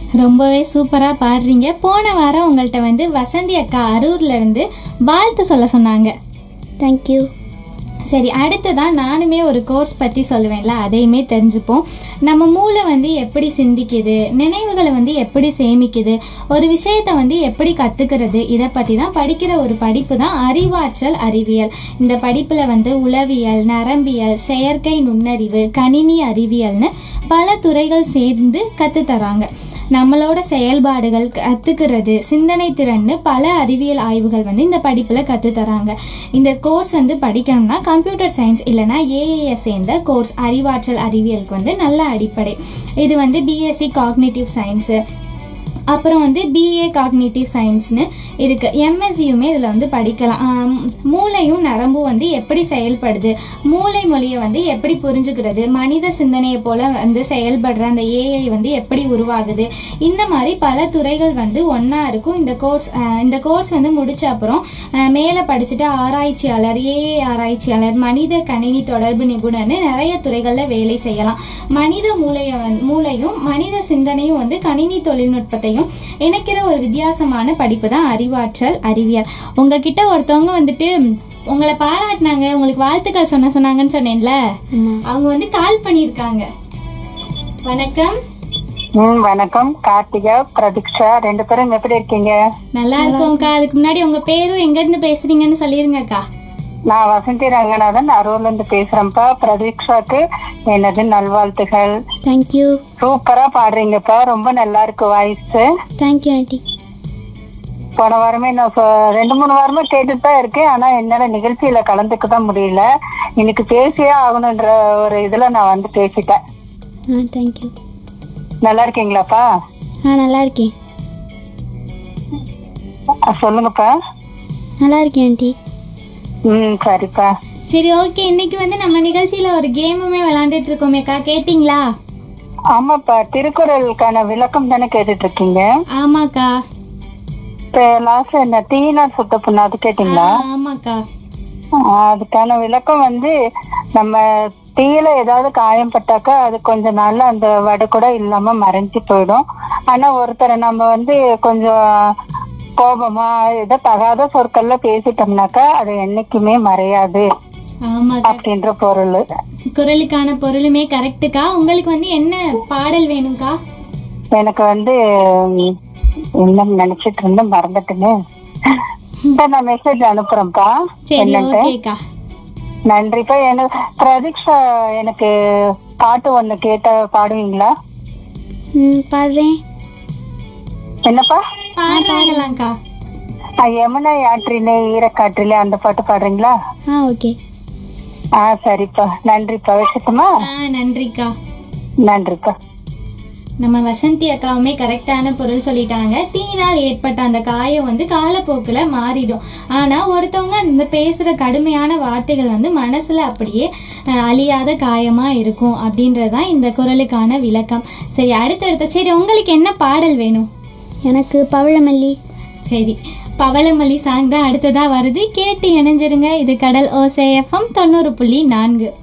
ரொம்பவே சூப்பராக பாடுறீங்க போன வாரம் உங்கள்கிட்ட வந்து வசந்தி அக்கா அரூர்ல இருந்து வாழ்த்து சொல்ல சொன்னாங்க தேங்க்யூ சரி அடுத்ததான் நானுமே ஒரு கோர்ஸ் பற்றி சொல்லுவேன்ல அதையுமே தெரிஞ்சுப்போம் நம்ம மூளை வந்து எப்படி சிந்திக்குது நினைவுகளை வந்து எப்படி சேமிக்குது ஒரு விஷயத்தை வந்து எப்படி கற்றுக்கிறது இதை பற்றி தான் படிக்கிற ஒரு படிப்பு தான் அறிவாற்றல் அறிவியல் இந்த படிப்பில் வந்து உளவியல் நரம்பியல் செயற்கை நுண்ணறிவு கணினி அறிவியல்னு பல துறைகள் சேர்ந்து கற்றுத்தராங்க நம்மளோட செயல்பாடுகள் கற்றுக்கிறது சிந்தனை திறன்னு பல அறிவியல் ஆய்வுகள் வந்து இந்த படிப்பில் கற்றுத்தராங்க இந்த கோர்ஸ் வந்து படிக்கணும்னா கம்ப்யூட்டர் சயின்ஸ் இல்லைனா ஏஏஎஸ் சேர்ந்த கோர்ஸ் அறிவாற்றல் அறிவியலுக்கு வந்து நல்ல அடிப்படை இது வந்து பிஎஸ்சி காக்னேட்டிவ் சயின்ஸு அப்புறம் வந்து பிஏ காக்னேட்டிவ் சயின்ஸ்னு இருக்குது எம்எஸ்சியுமே இதில் வந்து படிக்கலாம் ஆம், மூளையும் நரம்பும் வந்து எப்படி செயல்படுது மூளை மொழியை வந்து எப்படி புரிஞ்சுக்கிறது மனித சிந்தனையை போல் வந்து செயல்படுற அந்த ஏஐ வந்து எப்படி உருவாகுது இந்த மாதிரி பல துறைகள் வந்து ஒன்றா இருக்கும் இந்த கோர்ஸ் இந்த கோர்ஸ் வந்து முடிச்ச அப்புறம் அஹ், மேலே படிச்சுட்டு ஆராய்ச்சியாளர் ஏஐ ஆராய்ச்சியாளர் மனித கணினி தொடர்பு நிபுணர்னு நிறைய துறைகளில் வேலை செய்யலாம் மனித மூளையை வந்து மூளையும் மனித சிந்தனையும் வந்து கணினி தொழில்நுட்பத்தையும் இணைக்கிற ஒரு வித்தியாசமான படிப்பு தான் அறிவாற்றல் அறிவியல் உங்ககிட்ட ஒருத்தவங்க வந்துட்டு உங்களை பாராட்டினாங்க உங்களுக்கு வாழ்த்துக்கள் சொன்ன சொன்னாங்கன்னு சொன்னேன்ல அவங்க வந்து கால் பண்ணியிருக்காங்க வணக்கம் ம் வணக்கம் கார்த்திகா பிரதீக்ஷா ரெண்டு பேரும் எப்படி இருக்கீங்க நல்லா இருக்கோம்க்கா அதுக்கு முன்னாடி உங்க பேரும் எங்க இருந்து பேசுறீங்கன்னு சொல்லிருங்கக்கா நான் வசந்தி ரங்கநாதன் அரூர்ல இருந்து பேசுறேன்ப்பா பிரதீக்ஷாக்கு எனது நல்வாழ்த்துகள் தேங்க்யூ சூப்பரா பாடுறீங்கப்பா ரொம்ப நல்லா இருக்கு வாய்ஸ் தேங்க்யூ ஆண்டி போன வாரமே நான் சொ- ரெண்டு மூணு வாரமா கேட்டுட்டு தான் இருக்கேன் ஆனா என்னால நிகழ்ச்சியில கலந்துக்க தான் முடியல இன்னைக்கு பேசியே ஆகணுன்ற ஒரு இதுல நான் வந்து பேசிட்டேன் ஆ தேங்க்யூ நல்லா இருக்கீங்களாப்பா ஆ நல்லா இருக்கேன் அஹ் சொல்லுங்கப்பா நல்லா இருக்கேன் ஆண்டி ம் சரிப்பா சரி ஓகே இன்னைக்கு வந்து நம்ம நிகழ்ச்சியில ஒரு கேமுமே விளையாண்டுட்டு இருக்கோமேக்கா கேட்டிங்களா ஆமாப்பா திருக்குறளுக்கான விளக்கம் தானே கேட்டுட்டு இருக்கீங்க ஆமாக்கா இப்ப லாஸ்ட் என்ன தீனா சுத்த புண்ணு அது கேட்டீங்களா ஆமாக்கா ஆஹ் அதுக்கான விளக்கம் வந்து நம்ம தீயில ஏதாவது காயம் பட்டாக்கா அது கொஞ்ச நாள்ல அந்த வடு கூட இல்லாம மறைஞ்சு போயிடும் ஆனா ஒருத்தரை நம்ம வந்து கொஞ்சம் கோபமா ஏதோ தகாத சொற்கள்ல பேசிட்டோம்னாக்கா அது என்னைக்குமே மறையாது ஆமாக்கா அப்படின்ற பொருள் குரலுக்கான பொருளுமே கரெக்டுக்கா உங்களுக்கு வந்து என்ன பாடல் வேணும்க்கா எனக்கு வந்து உம், என்ன நினைச்சிட்டு இருந்தேன் மறந்துட்டுன்னு சரி, நான் மெசேஜ் அனுப்புறேன்ப்பா சரி என்னன்ட்டு ஓகேக்கா நன்றிப்பா எனக்கு பிரதீக்ஷா எனக்கு பாட்டு ஒண்ணு கேட்ட பாடுவீங்களா ம் பாடுறேன் என்னப்பா பாடுறாங்களாங்க்கா ஆ, யமுனை ஆற்றிலே ஈரக்காற்றிலே அந்த பாட்டு பாடுறீங்களா ஆ ஓகே ஆ சரிப்பா நன்றிப்பா வச்சுட்டுமா ஆ நன்றிக்கா நன்றிப்பா நம்ம வசந்தி அக்காவுமே கரெக்டான பொருள் சொல்லிட்டாங்க தீயினால் ஏற்பட்ட அந்த காயம் வந்து காலப்போக்கில் மாறிடும் ஆனால் ஒருத்தவங்க இந்த பேசுகிற கடுமையான வார்த்தைகள் வந்து மனசில் அப்படியே அஹ், அழியாத காயமாக இருக்கும் அப்படின்றது தான் இந்த குரலுக்கான விளக்கம் சரி அடுத்தடுத்த சரி உங்களுக்கு என்ன பாடல் வேணும் எனக்கு பவழமல்லி சரி பவளமல்லி சாங் தான் அடுத்ததாக வருது கேட்டு இணைஞ்சிருங்க இது கடல் ஓசேஎஃப்எம் தொண்ணூறு புள்ளி நான்கு